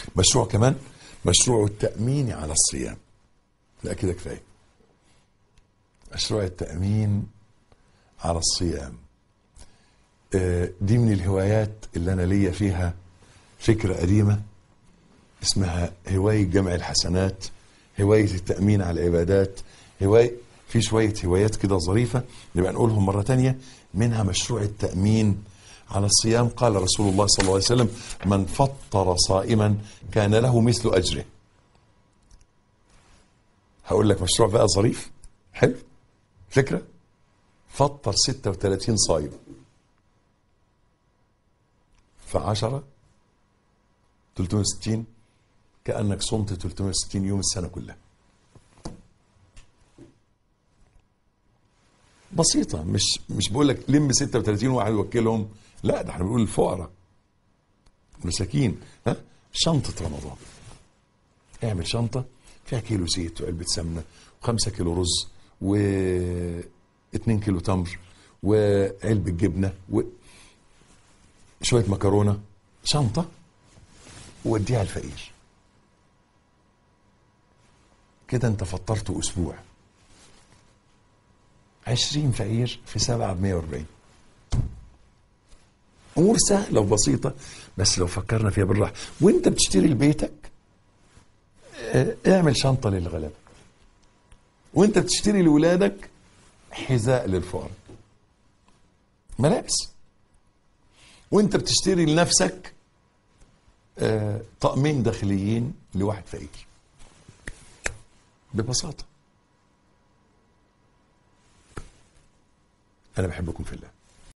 مشروع كمان مشروع التأمين على الصيام لا كده كفاية مشروع التأمين على الصيام آه، دي من الهوايات اللي أنا ليا فيها فكرة قديمة اسمها هواية جمع الحسنات هواية التأمين على العبادات هواية في شوية هوايات كده ظريفة نبقى نقولهم مرة تانية منها مشروع التأمين على الصيام قال رسول الله صلى الله عليه وسلم من فطر صائما كان له مثل أجره هقول لك مشروع بقى ظريف حلو فكرة فطر 36 صايم في 10 360 كأنك صمت 360 يوم السنة كلها بسيطة مش مش بقول لك لم 36 واحد وكلهم لا ده احنا بنقول الفقراء مساكين ها شنطة رمضان اعمل شنطة فيها كيلو زيت وعلبة سمنة وخمسة كيلو رز و 2 كيلو تمر وعلبة جبنة وشوية مكرونة شنطة ووديها الفقير كده انت فطرت اسبوع عشرين فقير في سبعة بمية واربعين امور سهلة وبسيطة بس لو فكرنا فيها بالراحة وانت بتشتري لبيتك اه، اعمل شنطة للغلابة وانت بتشتري لولادك حذاء للفقراء ملابس وانت بتشتري لنفسك اه، طقمين داخليين لواحد فقير ببساطة أنا بحبكم في الله